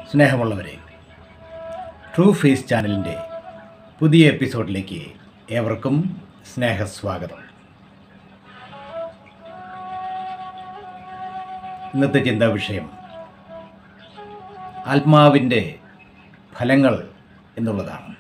സ്നേഹമുള്ളവരെ true face ചാനലിൻ്റെ പുതിയ എപ്പിസോഡിലേക്ക് ഏവർക്കും സ്നേഹസ്വാഗതം ഇന്നത്തെ ചിന്താ വിഷയം ആത്മാവിൻ്റെ ഫലങ്ങൾ എന്നുള്ളതാണ്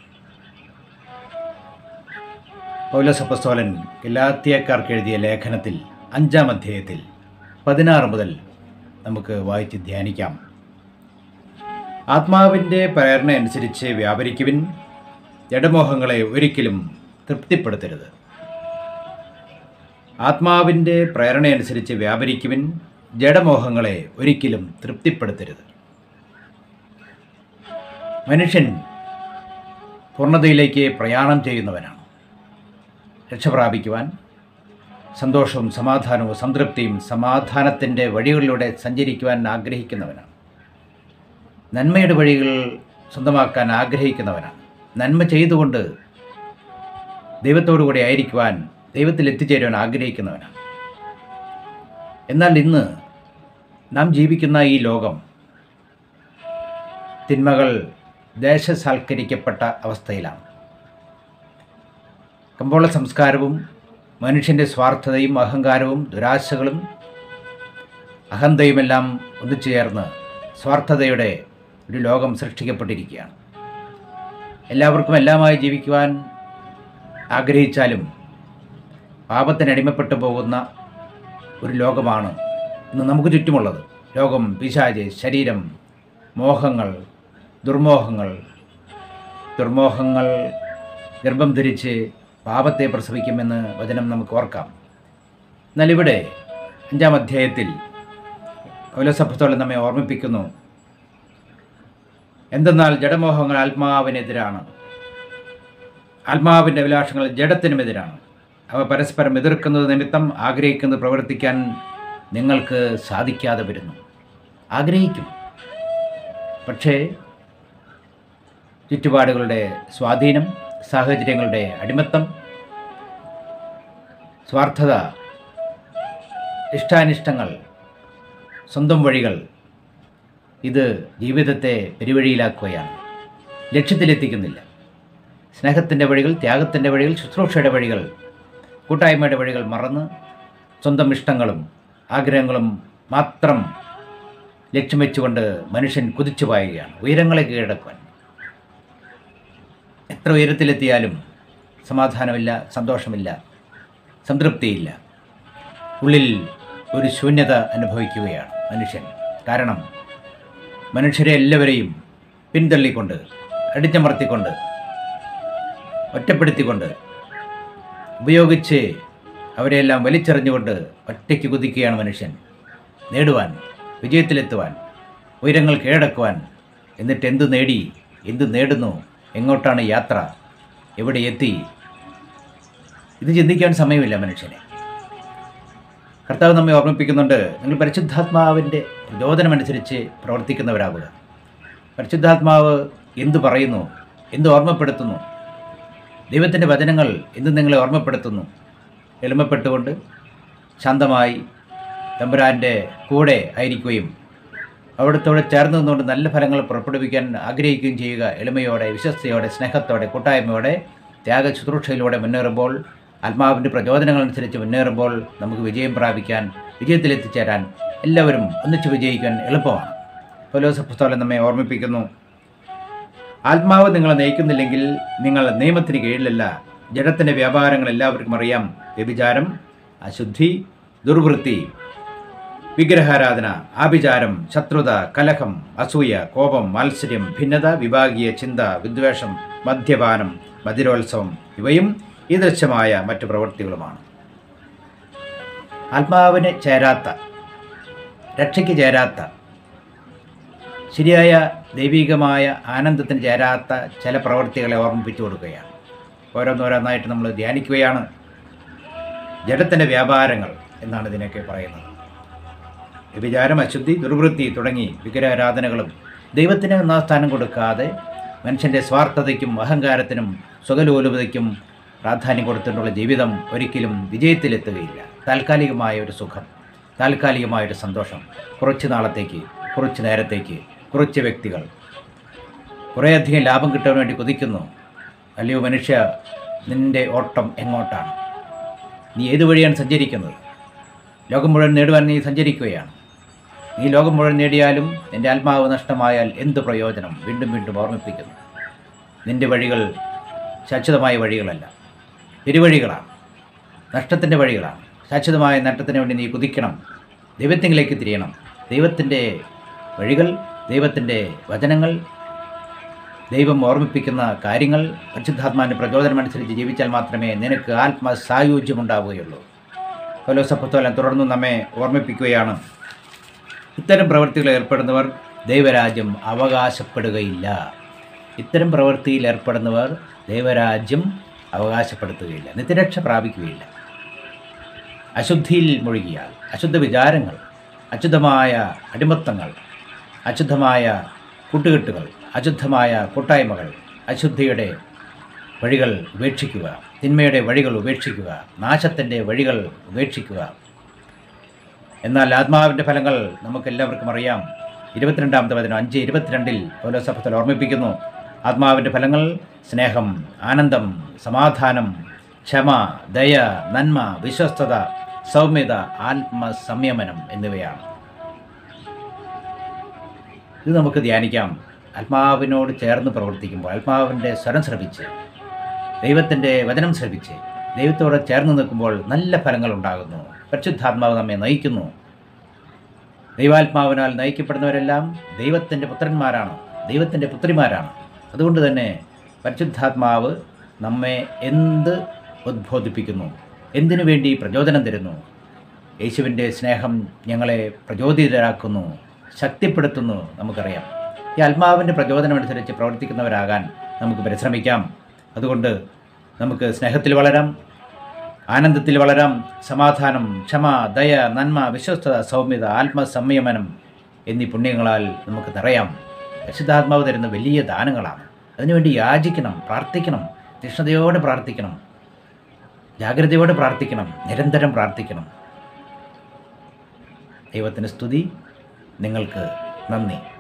പൗലസപ്പസ്തോലൻ ഗലാത്തിയക്കാർക്ക് എഴുതിയ ലേഖനത്തിൽ അഞ്ചാം അധ്യായത്തിൽ പതിനാറ് മുതൽ നമുക്ക് വായിച്ച് ധ്യാനിക്കാം ആത്മാവിൻ്റെ പ്രേരണ അനുസരിച്ച് വ്യാപരിക്കുവിൻ ജഡമോഹങ്ങളെ ഒരിക്കലും തൃപ്തിപ്പെടുത്തരുത് ആത്മാവിൻ്റെ പ്രേരണയനുസരിച്ച് വ്യാപരിക്കുവിൻ ജഡമോഹങ്ങളെ ഒരിക്കലും തൃപ്തിപ്പെടുത്തരുത് മനുഷ്യൻ പൂർണ്ണതയിലേക്ക് പ്രയാണം ചെയ്യുന്നവനാണ് രക്ഷ പ്രാപിക്കുവാൻ സന്തോഷവും സമാധാനവും സംതൃപ്തിയും സമാധാനത്തിൻ്റെ വഴികളിലൂടെ സഞ്ചരിക്കുവാൻ ആഗ്രഹിക്കുന്നവനാണ് നന്മയുടെ വഴികൾ സ്വന്തമാക്കാൻ ആഗ്രഹിക്കുന്നവനാണ് നന്മ ചെയ്തുകൊണ്ട് ദൈവത്തോടു കൂടി ആയിരിക്കുവാൻ ദൈവത്തിൽ എത്തിച്ചേരുവാൻ ആഗ്രഹിക്കുന്നവനാണ് എന്നാൽ ഇന്ന് നാം ജീവിക്കുന്ന ഈ ലോകം തിന്മകൾ ദേശസാൽക്കരിക്കപ്പെട്ട അവസ്ഥയിലാണ് കമ്പോള സംസ്കാരവും മനുഷ്യൻ്റെ സ്വാർത്ഥതയും അഹങ്കാരവും ദുരാശകളും അഹന്തയുമെല്ലാം ഒന്നുചേർന്ന് സ്വാർത്ഥതയുടെ ഒരു ലോകം സൃഷ്ടിക്കപ്പെട്ടിരിക്കുകയാണ് എല്ലാവർക്കും എല്ലാമായി ജീവിക്കുവാൻ ആഗ്രഹിച്ചാലും പാപത്തിനടിമപ്പെട്ടു പോകുന്ന ഒരു ലോകമാണ് ഇന്ന് നമുക്ക് ചുറ്റുമുള്ളത് ലോകം പിശാച് ശരീരം മോഹങ്ങൾ ദുർമോഹങ്ങൾ ദുർമോഹങ്ങൾ ഗർഭം ധരിച്ച് പാപത്തെ പ്രസവിക്കുമെന്ന് വചനം നമുക്ക് ഓർക്കാം എന്നാൽ ഇവിടെ അഞ്ചാം അധ്യായത്തിൽ പൗലസഭത്തോളം നമ്മെ ഓർമ്മിപ്പിക്കുന്നു എന്തെന്നാൽ ജഡമോഹങ്ങൾ ആത്മാവിനെതിരാണ് ആത്മാവിൻ്റെ അഭിലാഷങ്ങൾ ജഡത്തിനുമെതിരാണ് അവ പരസ്പരം എതിർക്കുന്നത് നിമിത്തം ആഗ്രഹിക്കുന്നത് പ്രവർത്തിക്കാൻ നിങ്ങൾക്ക് സാധിക്കാതെ വരുന്നു ആഗ്രഹിക്കും പക്ഷേ ചുറ്റുപാടുകളുടെ സ്വാധീനം സാഹചര്യങ്ങളുടെ അടിമത്തം സ്വാർത്ഥത ഇഷ്ടാനിഷ്ടങ്ങൾ സ്വന്തം വഴികൾ ഇത് ജീവിതത്തെ പെരുവഴിയിലാക്കുകയാണ് ലക്ഷ്യത്തിലെത്തിക്കുന്നില്ല സ്നേഹത്തിൻ്റെ വഴികൾ ത്യാഗത്തിൻ്റെ വഴികൾ ശുശ്രൂഷയുടെ വഴികൾ കൂട്ടായ്മയുടെ വഴികൾ മറന്ന് സ്വന്തം ഇഷ്ടങ്ങളും ആഗ്രഹങ്ങളും മാത്രം ലക്ഷ്യം വെച്ചുകൊണ്ട് മനുഷ്യൻ കുതിച്ചു പായുകയാണ് ഉയരങ്ങളെ കീഴടക്കുവാൻ എത്ര ഉയരത്തിലെത്തിയാലും സമാധാനമില്ല സന്തോഷമില്ല സംതൃപ്തിയില്ല ഉള്ളിൽ ഒരു ശൂന്യത അനുഭവിക്കുകയാണ് മനുഷ്യൻ കാരണം മനുഷ്യരെ എല്ലാവരെയും പിന്തള്ളിക്കൊണ്ട് അടിച്ചമർത്തിക്കൊണ്ട് ഒറ്റപ്പെടുത്തിക്കൊണ്ട് ഉപയോഗിച്ച് അവരെയെല്ലാം വലിച്ചെറിഞ്ഞുകൊണ്ട് ഒറ്റയ്ക്ക് കുതിക്കുകയാണ് മനുഷ്യൻ നേടുവാൻ വിജയത്തിലെത്തുവാൻ ഉയരങ്ങൾ കീഴടക്കുവാൻ എന്നിട്ട് എന്തു നേടി എന്തു നേടുന്നു എങ്ങോട്ടാണ് യാത്ര എവിടെ എത്തി ഇത് ചിന്തിക്കാൻ സമയമില്ല മനുഷ്യനെ കർത്താവ് നമ്മെ ഓർമ്മിപ്പിക്കുന്നുണ്ട് നിങ്ങൾ പരിശുദ്ധാത്മാവിൻ്റെ പ്രചോദനമനുസരിച്ച് പ്രവർത്തിക്കുന്നവരാകുക പരിശുദ്ധാത്മാവ് എന്തു പറയുന്നു എന്ത് ഓർമ്മപ്പെടുത്തുന്നു ദൈവത്തിൻ്റെ വചനങ്ങൾ എന്ത് നിങ്ങളെ ഓർമ്മപ്പെടുത്തുന്നു എളിമപ്പെട്ടുകൊണ്ട് ശാന്തമായി തമ്പുരാൻ്റെ കൂടെ ആയിരിക്കുകയും അവിടത്തോടെ ചേർന്ന് നിന്നുകൊണ്ട് നല്ല ഫലങ്ങൾ പുറപ്പെടുവിക്കാൻ ആഗ്രഹിക്കുകയും ചെയ്യുക എളിമയോടെ വിശ്വസ്തയോടെ സ്നേഹത്തോടെ കൂട്ടായ്മയോടെ ത്യാഗ ശുശ്രൂഷയിലൂടെ മുന്നേറുമ്പോൾ ആത്മാവിൻ്റെ പ്രചോദനങ്ങളനുസരിച്ച് മുന്നേറുമ്പോൾ നമുക്ക് വിജയം പ്രാപിക്കാൻ വിജയത്തിലെത്തിച്ചേരാൻ എല്ലാവരും ഒന്നിച്ച് വിജയിക്കാൻ എളുപ്പമാണ് പൗലോസ പുസ്തകം നമ്മെ ഓർമ്മിപ്പിക്കുന്നു ആത്മാവ് നിങ്ങളെ നയിക്കുന്നില്ലെങ്കിൽ നിങ്ങൾ നിയമത്തിന് കീഴിലല്ല ജഡത്തിൻ്റെ വ്യാപാരങ്ങൾ എല്ലാവർക്കും അറിയാം വ്യഭിചാരം അശുദ്ധി ദുർവൃത്തി വിഗ്രഹാരാധന ആഭിചാരം ശത്രുത കലഹം അസൂയ കോപം മാത്സര്യം ഭിന്നത വിഭാഗീയ ചിന്ത വിദ്വേഷം മദ്യപാനം മതിരോത്സവം ഇവയും ഈ ദൃശ്യമായ മറ്റു പ്രവൃത്തികളുമാണ് ആത്മാവിന് ചേരാത്ത രക്ഷയ്ക്ക് ചേരാത്ത ശരിയായ ദൈവികമായ ആനന്ദത്തിന് ചേരാത്ത ചില പ്രവൃത്തികളെ ഓർമ്മിപ്പിച്ചു കൊടുക്കുകയാണ് ഓരോന്നോരോന്നായിട്ട് നമ്മൾ ധ്യാനിക്കുകയാണ് ജഡത്തിൻ്റെ വ്യാപാരങ്ങൾ എന്നാണ് ഇതിനൊക്കെ പറയുന്നത് വ്യഭിചാരം അശുദ്ധി ദുർവൃത്തി തുടങ്ങി വിഗ്രഹാരാധനകളും ദൈവത്തിന് ഒന്നാം സ്ഥാനം കൊടുക്കാതെ മനുഷ്യൻ്റെ സ്വാർത്ഥതയ്ക്കും അഹങ്കാരത്തിനും സുഖലോലുപതയ്ക്കും പ്രാധാന്യം കൊടുത്തിട്ടുള്ള ജീവിതം ഒരിക്കലും വിജയത്തിലെത്തുകയില്ല താൽക്കാലികമായ ഒരു സുഖം താൽക്കാലികമായ ഒരു സന്തോഷം കുറച്ച് നാളത്തേക്ക് കുറച്ച് നേരത്തേക്ക് കുറച്ച് വ്യക്തികൾ കുറേയധികം ലാഭം കിട്ടാൻ വേണ്ടി കൊതിക്കുന്നു അല്ലയോ മനുഷ്യ നിൻ്റെ ഓട്ടം എങ്ങോട്ടാണ് നീ ഏത് വഴിയാണ് സഞ്ചരിക്കുന്നത് ലോകം മുഴുവൻ നേടുവാൻ നീ സഞ്ചരിക്കുകയാണ് നീ ലോകം മുഴുവൻ നേടിയാലും നിൻ്റെ ആത്മാവ് നഷ്ടമായാൽ എന്ത് പ്രയോജനം വീണ്ടും വീണ്ടും ഓർമ്മിപ്പിക്കുന്നു നിൻ്റെ വഴികൾ ശാശ്വതമായ വഴികളല്ല പെരുവഴികളാണ് നഷ്ടത്തിൻ്റെ വഴികളാണ് ശാശ്വതമായ നേട്ടത്തിന് വേണ്ടി നീ കുതിക്കണം ദൈവത്തിങ്കിലേക്ക് തിരിയണം ദൈവത്തിൻ്റെ വഴികൾ ദൈവത്തിൻ്റെ വചനങ്ങൾ ദൈവം ഓർമ്മിപ്പിക്കുന്ന കാര്യങ്ങൾ പരിശുദ്ധാത്മാവിൻ്റെ പ്രചോദനമനുസരിച്ച് ജീവിച്ചാൽ മാത്രമേ നിനക്ക് ആത്മ സായുജ്യമുണ്ടാവുകയുള്ളൂ കൊലോസപ്പത്തോലം തുടർന്ന് നമ്മെ ഓർമ്മിപ്പിക്കുകയാണ് ഇത്തരം പ്രവൃത്തികളിൽ ഏർപ്പെടുന്നവർ ദൈവരാജ്യം അവകാശപ്പെടുകയില്ല ഇത്തരം പ്രവൃത്തിയിൽ ഏർപ്പെടുന്നവർ ദൈവരാജ്യം അവകാശപ്പെടുത്തുകയില്ല നിത്യരക്ഷ പ്രാപിക്കുകയില്ല അശുദ്ധിയിൽ മുഴുകിയാൽ അശുദ്ധ വിചാരങ്ങൾ അശുദ്ധമായ അടിമത്തങ്ങൾ അശുദ്ധമായ കൂട്ടുകെട്ടുകൾ അശുദ്ധമായ കൂട്ടായ്മകൾ അശുദ്ധിയുടെ വഴികൾ ഉപേക്ഷിക്കുക തിന്മയുടെ വഴികൾ ഉപേക്ഷിക്കുക നാശത്തിൻ്റെ വഴികൾ ഉപേക്ഷിക്കുക എന്നാൽ ആത്മാവിൻ്റെ ഫലങ്ങൾ നമുക്കെല്ലാവർക്കും അറിയാം ഇരുപത്തിരണ്ടാമത്തെ വചനം അഞ്ച് ഇരുപത്തിരണ്ടിൽ പൗലോസഭത്തിൽ ഓർമ്മിപ്പിക്കുന്നു ആത്മാവിൻ്റെ ഫലങ്ങൾ സ്നേഹം ആനന്ദം സമാധാനം ക്ഷമ ദയ നന്മ വിശ്വസ്തത സൗമ്യത ആത്മസംയമനം എന്നിവയാണ് ഇത് നമുക്ക് ധ്യാനിക്കാം ആത്മാവിനോട് ചേർന്ന് പ്രവർത്തിക്കുമ്പോൾ ആത്മാവിൻ്റെ സ്വരം ശ്രവിച്ച് ദൈവത്തിൻ്റെ വചനം ശ്രവിച്ച് ദൈവത്തോട് ചേർന്ന് നിൽക്കുമ്പോൾ നല്ല ഫലങ്ങൾ ഉണ്ടാകുന്നു പരിശുദ്ധാത്മാവ് നമ്മെ നയിക്കുന്നു ദൈവാത്മാവിനാൽ നയിക്കപ്പെടുന്നവരെല്ലാം ദൈവത്തിൻ്റെ പുത്രന്മാരാണ് ദൈവത്തിൻ്റെ പുത്രിമാരാണ് അതുകൊണ്ട് തന്നെ പരിശുദ്ധാത്മാവ് നമ്മെ എന്ത് ഉദ്ബോധിപ്പിക്കുന്നു എന്തിനു വേണ്ടി പ്രചോദനം തരുന്നു യേശുവിൻ്റെ സ്നേഹം ഞങ്ങളെ പ്രചോദിതരാക്കുന്നു ശക്തിപ്പെടുത്തുന്നു നമുക്കറിയാം ഈ ആത്മാവിൻ്റെ പ്രചോദനമനുസരിച്ച് പ്രവർത്തിക്കുന്നവരാകാൻ നമുക്ക് പരിശ്രമിക്കാം അതുകൊണ്ട് നമുക്ക് സ്നേഹത്തിൽ വളരാം ആനന്ദത്തിൽ വളരാം സമാധാനം ക്ഷമ ദയ നന്മ വിശ്വസ്തത സൗമ്യത ആത്മസംയമനം എന്നീ പുണ്യങ്ങളാൽ നമുക്ക് നിറയാം പരിശുദ്ധാത്മാവ് തരുന്ന വലിയ ദാനങ്ങളാണ് അതിനുവേണ്ടി യാചിക്കണം പ്രാർത്ഥിക്കണം തീക്ഷ്ണതയോടെ പ്രാർത്ഥിക്കണം ജാഗ്രതയോടെ പ്രാർത്ഥിക്കണം നിരന്തരം പ്രാർത്ഥിക്കണം ദൈവത്തിന് സ്തുതി നിങ്ങൾക്ക് നന്ദി